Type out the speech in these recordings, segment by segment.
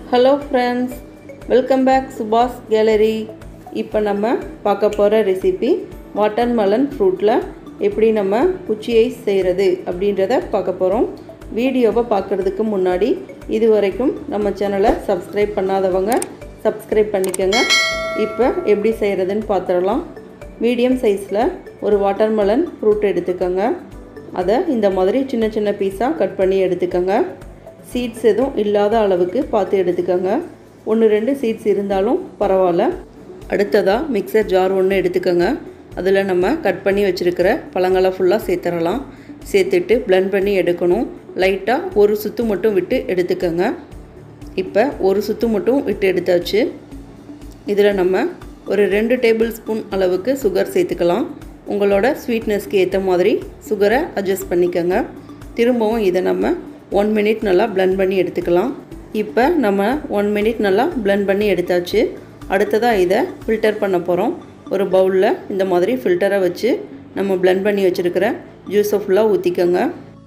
hello friends welcome back Subash gallery இப்போ நம்ம பார்க்க போகிற ரெசிபி வாட்டர்மெலன் ஃப்ரூட்டில் எப்படி நம்ம குச்சி ஐஸ் செய்கிறது அப்படின்றத பார்க்க போகிறோம் வீடியோவை பார்க்குறதுக்கு முன்னாடி இது வரைக்கும் நம்ம சேனலை சப்ஸ்கிரைப் பண்ணாதவங்க சப்ஸ்கிரைப் பண்ணிக்கோங்க இப்போ எப்படி செய்கிறதுன்னு பார்த்துடலாம் மீடியம் சைஸில் ஒரு வாட்டர்மெலன் ஃப்ரூட் எடுத்துக்கோங்க அதை இந்த மாதிரி சின்ன சின்ன பீஸாக கட் பண்ணி எடுத்துக்கோங்க சீட்ஸ் எதுவும் இல்லாத அளவுக்கு பார்த்து எடுத்துக்கோங்க ஒன்று ரெண்டு சீட்ஸ் இருந்தாலும் பரவாயில்ல அடுத்ததாக மிக்சர் ஜார் ஒன்று எடுத்துக்கோங்க அதில் நம்ம கட் பண்ணி வச்சுருக்கிற பழங்களை ஃபுல்லாக சேர்த்துடலாம் சேர்த்துட்டு பிளெண்ட் பண்ணி எடுக்கணும் லைட்டாக ஒரு சுத்து மட்டும் விட்டு எடுத்துக்கோங்க இப்போ ஒரு சுத்து மட்டும் விட்டு எடுத்தாச்சு இதில் நம்ம ஒரு ரெண்டு டேபிள் ஸ்பூன் அளவுக்கு சுகர் சேர்த்துக்கலாம் உங்களோட ஸ்வீட்னஸ்க்கு ஏற்ற மாதிரி சுகரை அட்ஜஸ்ட் பண்ணிக்கோங்க திரும்பவும் இதை நம்ம ஒன் மினிட் நல்லா பிளெண்ட் பண்ணி எடுத்துக்கலாம் இப்போ நம்ம ஒன் மினிட் நல்லா பிளெண்ட் பண்ணி எடுத்தாச்சு அடுத்ததாக இதை ஃபில்டர் பண்ண போகிறோம் ஒரு பவுலில் இந்த மாதிரி ஃபில்டரை வச்சு நம்ம பிளெண்ட் பண்ணி வச்சுருக்கிற ஜூஸை ஃபுல்லாக ஊற்றிக்கோங்க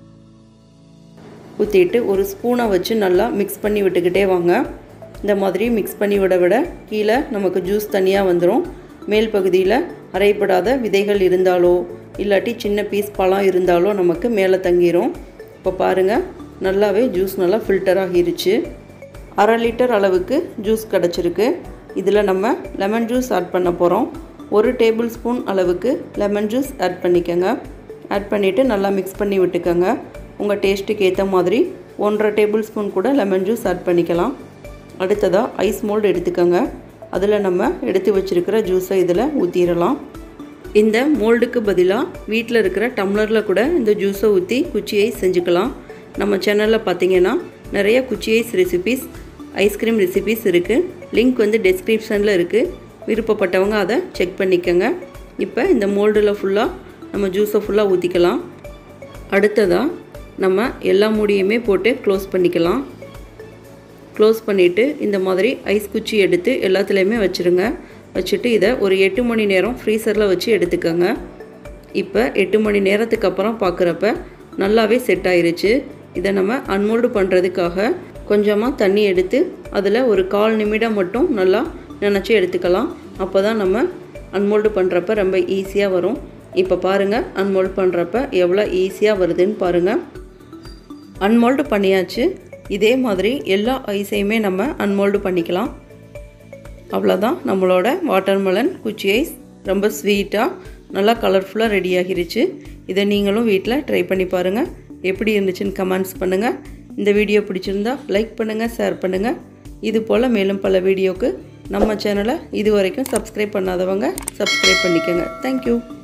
ஊற்றிட்டு ஒரு ஸ்பூனை வச்சு நல்லா மிக்ஸ் பண்ணி விட்டுக்கிட்டே வாங்க இந்த மாதிரி மிக்ஸ் பண்ணி விட விட கீழே நமக்கு ஜூஸ் தனியாக வந்துடும் மேல் பகுதியில் அரைப்படாத விதைகள் இருந்தாலோ இல்லாட்டி சின்ன பீஸ் பழம் இருந்தாலோ நமக்கு மேலே தங்கிரும் இப்போ பாருங்கள் நல்லாவே ஜூஸ் நல்லா ஃபில்டர் ஆகிருச்சு அரை லிட்டர் அளவுக்கு ஜூஸ் கிடச்சிருக்கு இதில் நம்ம லெமன் ஜூஸ் ஆட் பண்ண போகிறோம் ஒரு டேபிள் ஸ்பூன் அளவுக்கு லெமன் ஜூஸ் ஆட் பண்ணிக்கோங்க ஆட் பண்ணிவிட்டு நல்லா மிக்ஸ் பண்ணி விட்டுக்கோங்க உங்கள் டேஸ்ட்டுக்கு ஏற்ற மாதிரி ஒன்றரை டேபிள் ஸ்பூன் கூட லெமன் ஜூஸ் ஆட் பண்ணிக்கலாம் அடுத்ததாக ஐஸ் மோல்டு எடுத்துக்கோங்க அதில் நம்ம எடுத்து வச்சுருக்கிற ஜூஸை இதில் ஊற்றிடலாம் இந்த மோல்டுக்கு பதிலாக வீட்டில் இருக்கிற டம்ளரில் கூட இந்த ஜூஸை ஊற்றி குச்சி ஐஸ் செஞ்சுக்கலாம் நம்ம சேனலில் பார்த்தீங்கன்னா நிறைய குச்சி ஐஸ் ரெசிபீஸ் ஐஸ்கிரீம் ரெசிபீஸ் இருக்குது லிங்க் வந்து டெஸ்கிரிப்ஷனில் இருக்குது விருப்பப்பட்டவங்க அதை செக் பண்ணிக்கோங்க இப்போ இந்த மோல்டில் ஃபுல்லாக நம்ம ஜூஸை ஃபுல்லாக ஊற்றிக்கலாம் அடுத்ததாக நம்ம எல்லா மூடியுமே போட்டு க்ளோஸ் பண்ணிக்கலாம் க்ளோஸ் பண்ணிவிட்டு இந்த மாதிரி ஐஸ் குச்சி எடுத்து எல்லாத்துலேயுமே வச்சுருங்க வச்சுட்டு இதை ஒரு எட்டு மணி நேரம் ஃப்ரீசரில் வச்சு எடுத்துக்கோங்க இப்போ எட்டு மணி நேரத்துக்கு அப்புறம் பார்க்குறப்ப நல்லாவே செட் ஆயிருச்சு இதை நம்ம அன்மோல்டு பண்ணுறதுக்காக கொஞ்சமாக தண்ணி எடுத்து அதில் ஒரு கால் நிமிடம் மட்டும் நல்லா நினச்சி எடுத்துக்கலாம் அப்போ தான் நம்ம அன்மோல்டு பண்ணுறப்ப ரொம்ப ஈஸியாக வரும் இப்போ பாருங்கள் அன்மோல்டு பண்ணுறப்ப எவ்வளோ ஈஸியாக வருதுன்னு பாருங்கள் அன்மோல்டு பண்ணியாச்சு இதே மாதிரி எல்லா ஐஸையுமே நம்ம அன்மோல்டு பண்ணிக்கலாம் அவ்வளோதான் நம்மளோட வாட்டர்மெலன் குச்சி ஐஸ் ரொம்ப ஸ்வீட்டாக நல்லா கலர்ஃபுல்லாக ரெடி ஆகிருச்சு இதை நீங்களும் வீட்டில் ட்ரை பண்ணி பாருங்கள் எப்படி இருந்துச்சுன்னு கமெண்ட்ஸ் பண்ணுங்கள் இந்த வீடியோ பிடிச்சிருந்தா லைக் பண்ணுங்கள் ஷேர் பண்ணுங்கள் இது போல் மேலும் பல வீடியோக்கு நம்ம சேனலை இது வரைக்கும் சப்ஸ்கிரைப் பண்ணாதவங்க சப்ஸ்கிரைப் பண்ணிக்கோங்க தேங்க்யூ